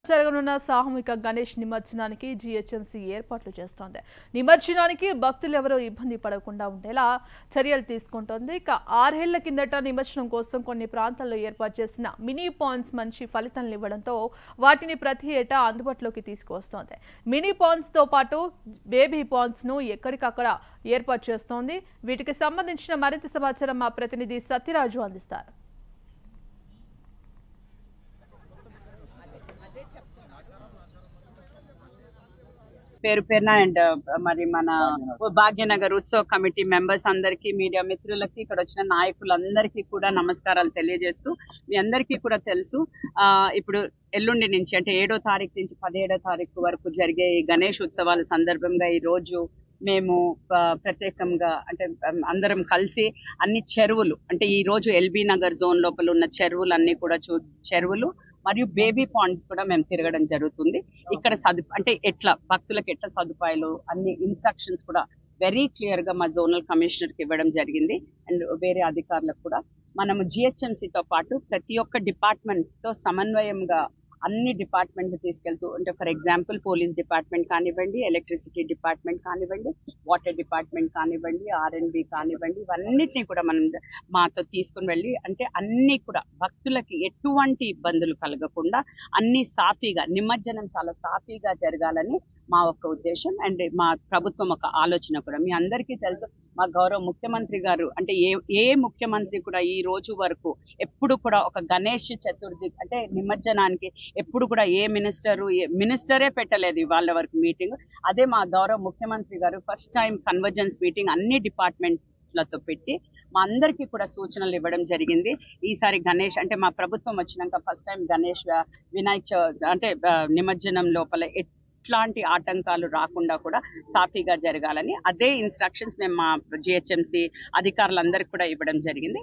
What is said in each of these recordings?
జరగనున్న సామూహిక గణేష్ నిమజ్జనానికి జీహెచ్ఎంసీ ఏర్పాట్లు చేస్తోంది నిమజ్జనానికి భక్తులు ఎవరూ ఇబ్బంది పడకుండా ఉండేలా చర్యలు తీసుకుంటోంది ఇక ఆరేళ్ల కిందట నిమజ్జనం కోసం కొన్ని ప్రాంతాల్లో ఏర్పాటు చేసిన మినీ పాండ్స్ మంచి ఫలితాలను ఇవ్వడంతో వాటిని ప్రతి ఏటా అందుబాటులోకి తీసుకువస్తోంది మినీ పాండ్స్ తో పాటు బేబీ పాండ్స్ ను ఎక్కడికక్కడ ఏర్పాటు చేస్తోంది వీటికి సంబంధించిన మరింత సమాచారం మా ప్రతినిధి సత్యరాజు అందిస్తారు పేరు పేరున అండ్ మరి మన భాగ్యనగర్ ఉత్సవ కమిటీ మెంబర్స్ అందరికీ మీడియా మిత్రులకి ఇక్కడ వచ్చిన నాయకులందరికీ కూడా నమస్కారాలు తెలియజేస్తూ మీ అందరికీ కూడా తెలుసు ఆ ఇప్పుడు ఎల్లుండి నుంచి అంటే ఏడో తారీఖు నుంచి పదిహేడో తారీఖు వరకు జరిగే ఈ గణేష్ ఉత్సవాల సందర్భంగా ఈ రోజు మేము ఆ, ప్రత్యేకంగా అంటే ఉమ్, అందరం కలిసి అన్ని చెరువులు అంటే ఈ రోజు ఎల్బీ నగర్ జోన్ లోపల ఉన్న చెరువులు అన్ని కూడా చూ చెరువులు మరియు బేబీ పాండ్స్ కూడా మేము తిరగడం జరుగుతుంది ఇక్కడ సదు అంటే ఎట్లా భక్తులకు ఎట్లా సదుపాయాలు అన్ని ఇన్స్ట్రక్షన్స్ కూడా వెరీ క్లియర్ గా మా జోనల్ కమిషనర్ కి ఇవ్వడం జరిగింది అండ్ వేరే అధికారులకు కూడా మనము GHMC తో పాటు ప్రతి ఒక్క డిపార్ట్మెంట్ తో సమన్వయంగా అన్ని డిపార్ట్మెంట్ తీసుకెళ్తూ అంటే ఫర్ ఎగ్జాంపుల్ పోలీస్ డిపార్ట్మెంట్ కానివ్వండి ఎలక్ట్రిసిటీ డిపార్ట్మెంట్ కానివ్వండి వాటర్ డిపార్ట్మెంట్ కానివ్వండి ఆర్ఎన్బి కానివ్వండి ఇవన్నిటిని కూడా మనం మాతో తీసుకుని వెళ్ళి అంటే అన్ని కూడా భక్తులకి ఎటువంటి ఇబ్బందులు కలగకుండా అన్ని సాఫీగా నిమజ్జనం చాలా సాఫీగా జరగాలని మా ఒక ఉద్దేశం అండ్ మా ప్రభుత్వం ఒక ఆలోచన కూడా మీ అందరికీ తెలుసు మా గౌరవ ముఖ్యమంత్రి గారు అంటే ఏ ఏ ముఖ్యమంత్రి కూడా ఈ రోజు వరకు ఎప్పుడు కూడా ఒక గణేష్ చతుర్థి అంటే నిమజ్జనానికి ఎప్పుడు కూడా ఏ మినిస్టరు ఏ మినిస్టరే పెట్టలేదు వాళ్ళ వరకు మీటింగ్ అదే మా గౌరవ ముఖ్యమంత్రి గారు ఫస్ట్ టైం కన్వర్జెన్స్ మీటింగ్ అన్ని డిపార్ట్మెంట్లతో పెట్టి మా అందరికీ కూడా సూచనలు ఇవ్వడం జరిగింది ఈసారి గణేష్ అంటే మా ప్రభుత్వం వచ్చినాక ఫస్ట్ టైం గణేష్ ఆ, వినాయక చవితి అంటే ఆ, నిమజ్జనం లోపల ఎట్లాంటి ఆటంకాలు రాకుండా కూడా సాఫీగా జరగాలని అదే ఇన్స్ట్రక్షన్స్ మేము మా జిహెచ్ఎంసి అధికారులందరికీ కూడా ఇవ్వడం జరిగింది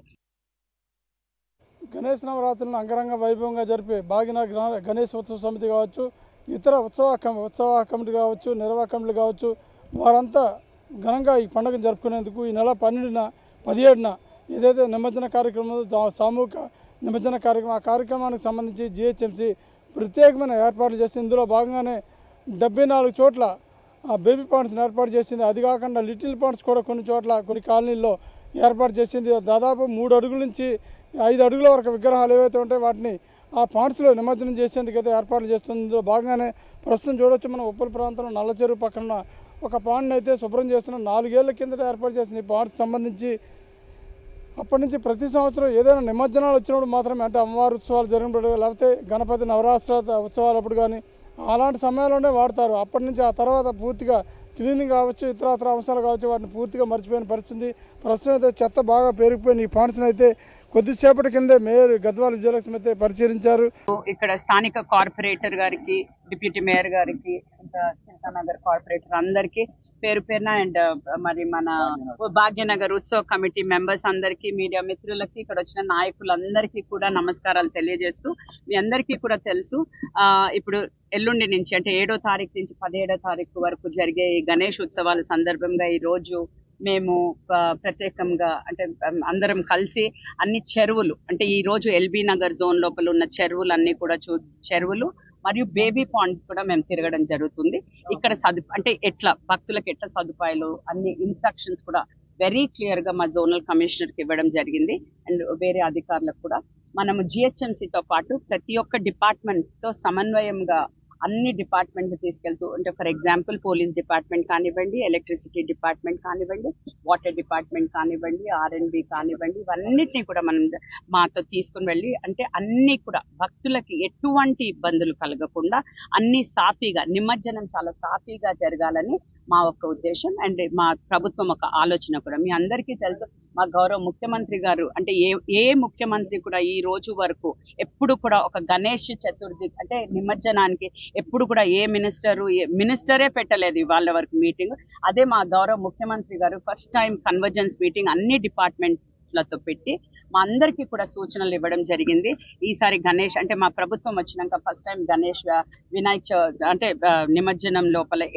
గణేష్ నవరాత్రులను అంగరంగ వైభవంగా జరిపే బాగిన గ్రా- గణేష్ ఉత్సవ సమితి కావచ్చు ఇతర ఉత్సవ కమి ఉత్సవ కమిటీ కావచ్చు నిర్వాహక కమిటీ కావచ్చు వారంతా ఘనంగా ఈ పండుగను జరుపుకునేందుకు ఈ నెల పన్నెండున పదిహేడున ఏదైతే నిమజ్జన కార్యక్రమం ఉందో, దా- సామూహిక నిమజ్జన కార్యక్రమం ఆ కార్యక్రమానికి సంబంధించి జిహెచ్ఎంసి ప్రత్యేకమైన ఏర్పాట్లు చేసి ఇందులో భాగంగానే డెబ్బై నాలుగు చోట్ల ఆ బేబీ పాండ్స్ని ఏర్పాటు చేసింది అది కాకుండా లిటిల్ పాండ్స్ కూడా కొన్ని చోట్ల కొన్ని కాలనీల్లో ఏర్పాటు చేసింది దాదాపు మూడు అడుగుల నుంచి ఐదు అడుగుల వరకు విగ్రహాలు ఏవైతే ఉంటాయో వాటిని ఆ పాండ్స్లో నిమజ్జనం చేసేందుకు అయితే ఏర్పాట్లు చేస్తుంది ఇందులో భాగంగానే ప్రస్తుతం చూడొచ్చు మనం ఉప్పల్ ప్రాంతంలో నల్ల చెరువు పక్కన ఒక పాండ్ని అయితే శుభ్రం చేస్తున్నాం నాలుగేళ్ల కిందట ఏర్పాటు చేసిన ఈ పాండ్స్ సంబంధించి అప్పటి నుంచి ప్రతి సంవత్సరం ఏదైనా నిమజ్జనాలు వచ్చినప్పుడు మాత్రమే అంటే అమ్మవారి ఉత్సవాలు జరిగినప్పుడు లేకపోతే గణపతి నవరాత్రి ఉత్సవాలప్పుడు కానీ అలాంటి సమయాల్లోనే వాడతారు అప్పటి నుంచి ఆ తర్వాత పూర్తిగా క్లీనింగ్ కావచ్చు ఇతరత్ర అంశాలు కావచ్చు వాటిని పూర్తిగా మర్చిపోయిన పరిస్థితి ప్రస్తుతం అయితే చెత్త బాగా పెరిగిపోయిన ఈ పాండ్స్ని అయితే కొద్దిసేపటి కిందే మేయర్ గద్వాల విజయలక్ష్మి అయితే పరిశీలించారు ఇక్కడ స్థానిక కార్పొరేటర్ గారికి డిప్యూటీ మేయర్ గారికి ఇంకా చింతానగర్ కార్పొరేటర్ అందరికీ పేరు పేరున అండ్ మరి మన భాగ్యనగర్ ఉత్సవ కమిటీ మెంబర్స్ అందరికీ మీడియా మిత్రులకి ఇక్కడ వచ్చిన నాయకులందరికీ కూడా నమస్కారాలు తెలియజేస్తూ మీ అందరికీ కూడా తెలుసు ఆ ఇప్పుడు ఎల్లుండి నుంచి అంటే ఏడో తారీఖు నుంచి పదిహేడో తారీఖు వరకు జరిగే ఈ గణేష్ ఉత్సవాల సందర్భంగా ఈ రోజు మేము ఆ, ప్రత్యేకంగా అంటే ఉమ్, అందరం కలిసి అన్ని చెరువులు అంటే ఈ రోజు ఎల్బీ నగర్ జోన్ లోపల ఉన్న చెరువులు అన్ని కూడా చూ చెరువులు మరియు బేబీ పాండ్స్ కూడా మేము తిరగడం జరుగుతుంది ఇక్కడ సదు అంటే ఎట్లా భక్తులకు ఎట్లా సదుపాయాలు అన్ని ఇన్స్ట్రక్షన్స్ కూడా వెరీ క్లియర్ గా మా జోనల్ కమిషనర్ కి ఇవ్వడం జరిగింది అండ్ వేరే అధికారులకు కూడా మనము GHMC తో పాటు ప్రతి ఒక్క డిపార్ట్మెంట్ తో సమన్వయంగా అన్ని డిపార్ట్మెంట్ తీసుకెళ్తూ అంటే ఫర్ ఎగ్జాంపుల్ పోలీస్ డిపార్ట్మెంట్ కానివ్వండి ఎలక్ట్రిసిటీ డిపార్ట్మెంట్ కానివ్వండి వాటర్ డిపార్ట్మెంట్ కానివ్వండి ఆర్ఎన్బి కానివ్వండి ఇవన్నిటిని కూడా మనం మాతో తీసుకుని వెళ్ళి అంటే అన్ని కూడా భక్తులకి ఎటువంటి ఇబ్బందులు కలగకుండా అన్ని సాఫీగా నిమజ్జనం చాలా సాఫీగా జరగాలని మా ఒక ఉద్దేశం అండ్ మా ప్రభుత్వం ఒక ఆలోచన కూడా మీ అందరికీ తెలుసు మా గౌరవ ముఖ్యమంత్రి గారు అంటే ఏ ఏ ముఖ్యమంత్రి కూడా ఈ రోజు వరకు ఎప్పుడు కూడా ఒక గణేష్ చతుర్థి అంటే నిమజ్జనానికి ఎప్పుడు కూడా ఏ మినిస్టరు ఏ మినిస్టరే పెట్టలేదు వాళ్ళ వరకు మీటింగ్ అదే మా గౌరవ ముఖ్యమంత్రి గారు ఫస్ట్ టైం కన్వర్జెన్స్ మీటింగ్ అన్ని డిపార్ట్మెంట్లతో పెట్టి మా అందరికీ కూడా సూచనలు ఇవ్వడం జరిగింది ఈసారి గణేష్ అంటే మా ప్రభుత్వం వచ్చినాక ఫస్ట్ టైం గణేష్ ఆ, వినాయక చవితి అంటే ఆ, నిమజ్జనం లోపల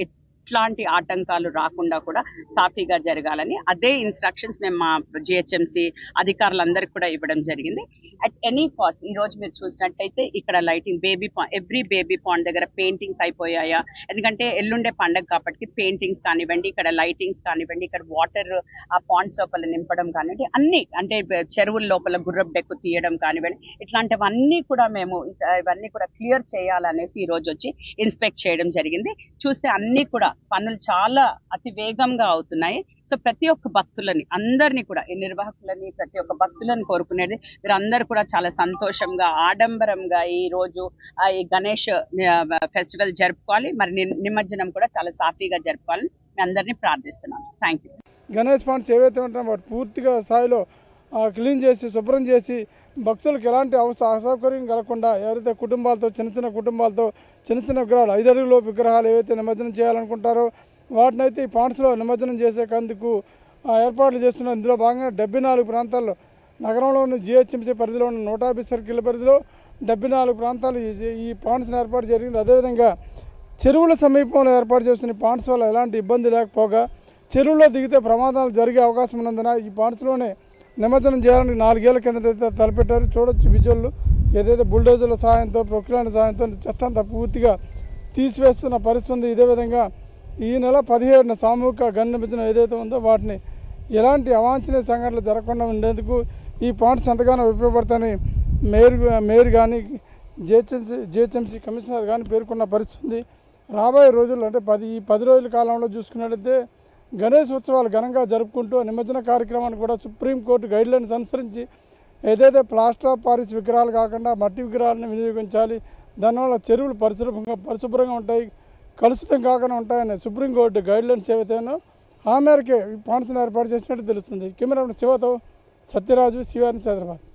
ఎట్లాంటి ఆటంకాలు రాకుండా కూడా సాఫీగా జరగాలని అదే ఇన్స్ట్రక్షన్స్ మేము మా జిహెచ్ఎంసి అధికారులందరికీ కూడా ఇవ్వడం జరిగింది అట్ ఎనీ కాస్ట్ ఈ రోజు మీరు చూసినట్టయితే ఇక్కడ lighting baby every baby pond దగ్గర పెయింటింగ్స్ అయిపోయాయా ఎందుకంటే ఎల్లుండే పండగ కాబట్టి పెయింటింగ్స్ కానివ్వండి ఇక్కడ లైటింగ్స్ కానివ్వండి ఇక్కడ వాటర్ ఆ పాండ్స్ లోపల నింపడం కానివ్వండి అన్ని అంటే చెరువుల లోపల గుర్రపు డెక్కు తీయడం కానివ్వండి ఇట్లాంటివన్నీ కూడా మేము ఇ- ఇవన్నీ కూడా క్లియర్ చేయాలనేసి ఈ రోజు వచ్చి ఇన్స్పెక్ట్ చేయడం జరిగింది చూస్తే అన్ని కూడా పనులు చాలా అతి వేగంగా అవుతున్నాయి సో ప్రతి ఒక్క భక్తులని అందరినీ కూడా ఈ నిర్వాహకులని ప్రతి ఒక్క భక్తులను కోరుకునేది వీరందరూ కూడా చాలా సంతోషంగా ఆడంబరంగా ఈ రోజు ఆ ఈ గణేష్ ఫెస్టివల్ జరుపుకోవాలి మరి ని- నిమజ్జనం కూడా చాలా సాఫీగా జరుపుకోవాలని మీ అందరినీ ప్రార్థిస్తున్నాను థ్యాంక్ యూ గణేష్ పాండ్స్ ఏవైతే ఉంటాయో వాటి పూర్తిగా స్థాయిలో ఆ, క్లీన్ చేసి శుభ్రం చేసి భక్తులకు ఎలాంటి అవస అసౌకర్యం కలగకుండా ఎవరైతే కుటుంబాలతో చిన్న చిన్న కుటుంబాలతో చిన్న చిన్న విగ్రహాలు ఐదు అడుగుల విగ్రహాలు ఏవైతే నిమజ్జనం చేయాలనుకుంటారో వాటినైతే ఈ పాండ్స్లో నిమజ్జనం చేసేకందుకు ఆ, ఏర్పాట్లు చేస్తున్నారు ఇందులో భాగంగా డెబ్బై నాలుగు ప్రాంతాల్లో నగరంలోని జిహెచ్ఎంసీ పరిధిలో ఉన్న నూట యాభై సర్కిల్ పరిధిలో డెబ్బై నాలుగు ప్రాంతాలు ఈ- ఈ పాండ్స్ని ఏర్పాటు జరిగింది అదేవిధంగా చెరువుల సమీపంలో ఏర్పాటు చేసిన పాండ్స్ వల్ల ఎలాంటి ఇబ్బంది లేకపోగా చెరువులో దిగితే ప్రమాదాలు జరిగే అవకాశం ఉన్నందున ఈ పాండ్స్లోనే నిమజ్జనం చేయాలని నాలుగేళ్ల కిందట తలపెట్టారు చూడొచ్చు విజువల్ ఏదైతే బుల్డోజర్ల సహాయంతో ప్రొక్లాండ్ సహాయంతో చెత్త అంతా పూర్తిగా తీసివేస్తున్న పరిస్థితి ఉంది ఇదే విధంగా ఈ నెల పదిహేడున సామూహిక గన్ నిమజ్జనం ఏదైతే ఉందో వాటిని ఎలాంటి అవాంఛనీయ సంఘటనలు జరగకుండా ఉండేందుకు ఈ పాయింట్స్ ఎంతగానో ఉపయోగపడతాయని మేయర్ మేయర్ కానీ జిహెచ్ఎంసీ జిహెచ్ఎంసీ కమిషనర్ కానీ పేర్కొన్న పరిస్థితి ఉంది రాబోయే రోజుల్లో అంటే పది ఈ పది రోజుల కాలంలో చూసుకున్నట్లయితే గణేష్ ఉత్సవాలు ఘనంగా జరుపుకుంటూ నిమజ్జన కార్యక్రమాన్ని కూడా సుప్రీంకోర్టు గైడ్లైన్స్ అనుసరించి ఏదైతే ప్లాస్టర్ ఆఫ్ పారిస్ విగ్రహాలు కాకుండా మట్టి విగ్రహాలను వినియోగించాలి దానివల్ల చెరువులు పరిశుభ్రంగా పరిశుభ్రంగా ఉంటాయి కలుషితం కాకుండా ఉంటాయని సుప్రీంకోర్టు గైడ్లైన్స్ ఏవైతే ఉన్నాయో ఆ మేరకే ఈ పాండ్స్ని ఏర్పాటు చేసినట్టు తెలుస్తుంది కెమెరా శివతో సత్యరాజు శివాని హైదరాబాద్